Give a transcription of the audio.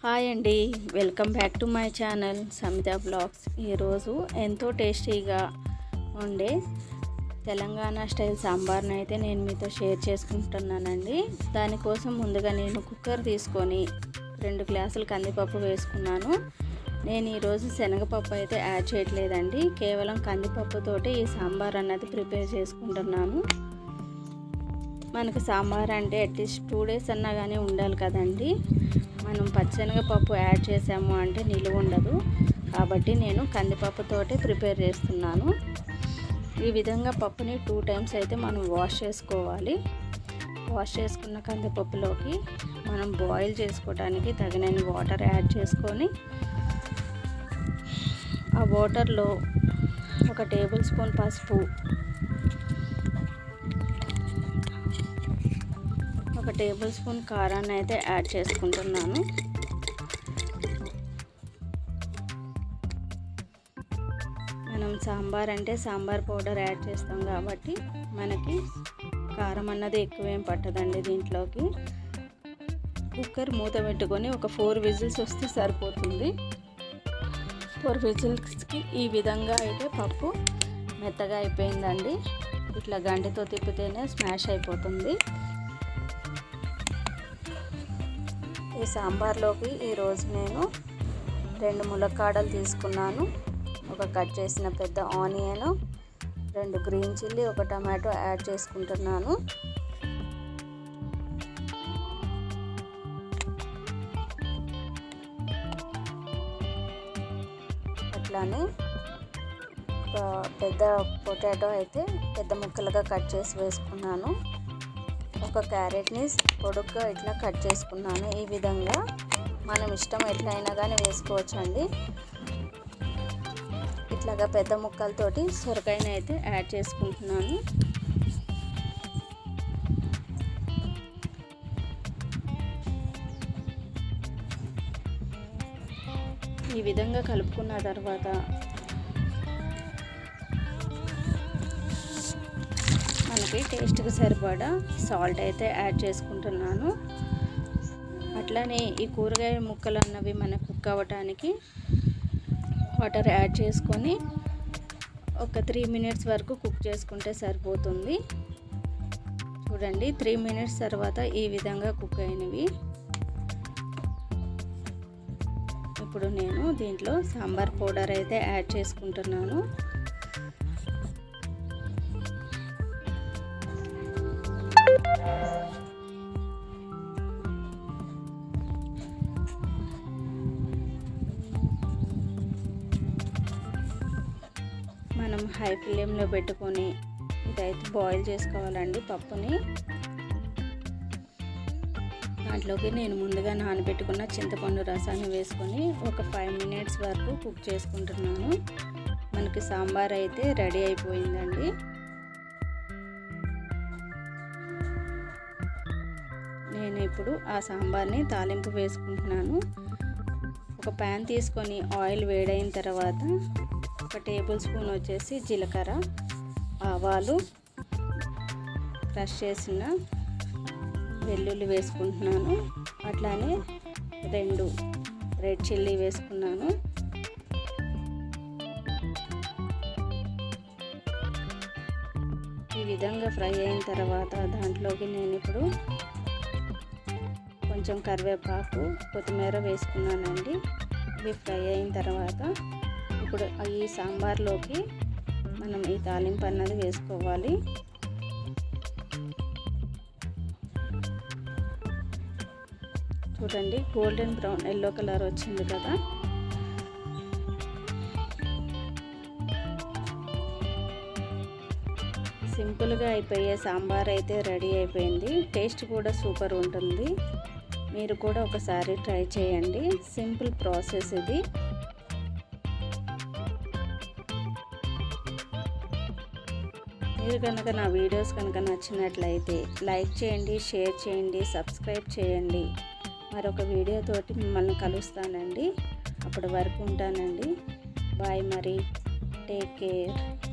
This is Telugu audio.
హాయ్ అండి welcome back to my channel Samitha blogs ఈరోజు ఎంతో టేస్టీగా ఉండే తెలంగాణ స్టైల్ సాంబార్ని అయితే నేను మీతో షేర్ చేసుకుంటున్నానండి దానికోసం ముందుగా నేను కుక్కర్ తీసుకొని రెండు గ్లాసులు కందిపప్పు వేసుకున్నాను నేను ఈరోజు శనగపప్పు అయితే యాడ్ చేయట్లేదండి కేవలం కందిపప్పుతోటి ఈ సాంబార్ అన్నది ప్రిపేర్ చేసుకుంటున్నాను మనకు సాంబార్ అంటే అట్లీస్ట్ టూ డేస్ అన్నా కానీ ఉండాలి కదండి మనం పచ్చెనగపప్పు యాడ్ చేసాము అంటే నిలువ ఉండదు కాబట్టి నేను కందిపప్పుతోటి ప్రిపేర్ చేస్తున్నాను ఈ విధంగా పప్పుని టూ టైమ్స్ అయితే మనం వాష్ చేసుకోవాలి వాష్ చేసుకున్న కందిపప్పులోకి మనం బాయిల్ చేసుకోవడానికి తగినన్ని వాటర్ యాడ్ చేసుకొని ఆ వాటర్లో ఒక టేబుల్ స్పూన్ పసుపు ఒక టేబుల్ స్పూన్ కారాన్ని అయితే యాడ్ చేసుకుంటున్నాను మనం సాంబార్ అంటే సాంబార్ పౌడర్ యాడ్ చేస్తాం కాబట్టి మనకి కారం అన్నది ఎక్కువేం పట్టదండి దీంట్లోకి కుక్కర్ మూత పెట్టుకొని ఒక ఫోర్ విజిల్స్ వస్తే సరిపోతుంది ఫోర్ విజిల్స్కి ఈ విధంగా అయితే పప్పు మెత్తగా అయిపోయిందండి ఇట్లా గంటితో తిప్పితేనే స్మాష్ అయిపోతుంది ఈ సాంబార్లోకి ఈరోజు నేను రెండు ములక్కాడలు తీసుకున్నాను ఒక కట్ చేసిన పెద్ద ఆనియన్ రెండు గ్రీన్ చిల్లీ ఒక టమాటో యాడ్ చేసుకుంటున్నాను అట్లానే ఒక పెద్ద పొటాటో అయితే పెద్ద ముక్కలుగా కట్ చేసి వేసుకున్నాను ఒక క్యారెట్ని పొడుగ్గా ఇట్లా కట్ చేసుకున్నాను ఈ విధంగా మనం ఇష్టం ఎట్లయినా కానీ వేసుకోవచ్చండి ఇట్లాగా పెద్ద ముక్కలతోటి సొరకాయని అయితే యాడ్ చేసుకుంటున్నాను ఈ విధంగా కలుపుకున్న తర్వాత మనకి టేస్ట్కి సరిపడా సాల్ట్ అయితే యాడ్ చేసుకుంటున్నాను అట్లానే ఈ కూరగాయ ముక్కలు అన్నవి మనకు కుక్ అవ్వటానికి వాటర్ యాడ్ చేసుకొని ఒక త్రీ మినిట్స్ వరకు కుక్ చేసుకుంటే సరిపోతుంది చూడండి త్రీ మినిట్స్ తర్వాత ఈ విధంగా కుక్ అయినవి ఇప్పుడు నేను దీంట్లో సాంబార్ పౌడర్ అయితే యాడ్ చేసుకుంటున్నాను మనం హై ఫ్లేమ్లో పెట్టుకొని ఇదైతే బాయిల్ చేసుకోవాలండి పప్పుని దాంట్లోకి నేను ముందుగా నానబెట్టుకున్న చింతపండు రసాన్ని వేసుకొని ఒక ఫైవ్ మినిట్స్ వరకు కుక్ చేసుకుంటున్నాను మనకి సాంబార్ అయితే రెడీ అయిపోయిందండి నేను ఇప్పుడు ఆ సాంబార్ని తాలింపు వేసుకుంటున్నాను ఒక ప్యాన్ తీసుకొని ఆయిల్ వేడైన తర్వాత ఒక టేబుల్ స్పూన్ వచ్చేసి జీలకర్ర ఆవాలు క్రష్ చేసిన వెల్లుల్లి వేసుకుంటున్నాను అట్లానే రెండు రెడ్ చిల్లీ వేసుకున్నాను ఈ విధంగా ఫ్రై అయిన తర్వాత దాంట్లోకి నేను ఇప్పుడు కొంచెం కరివేపాకు కొత్తిమీర వేసుకున్నానండి ఇవి ఫ్రై అయిన తర్వాత ఇప్పుడు ఈ సాంబార్లోకి మనం ఈ తాలింపు అన్నది వేసుకోవాలి చూడండి గోల్డెన్ బ్రౌన్ ఎల్లో కలర్ వచ్చింది కదా సింపుల్గా అయిపోయే సాంబార్ అయితే రెడీ అయిపోయింది టేస్ట్ కూడా సూపర్ ఉంటుంది మీరు కూడా ఒకసారి ట్రై చేయండి సింపుల్ ప్రాసెస్ ఇది మీరు కనుక నా వీడియోస్ కనుక నచ్చినట్లయితే లైక్ చేయండి షేర్ చేయండి సబ్స్క్రైబ్ చేయండి మరొక వీడియోతోటి మిమ్మల్ని కలుస్తానండి అప్పటి వరకు ఉంటానండి బాయ్ మరి టేక్ కేర్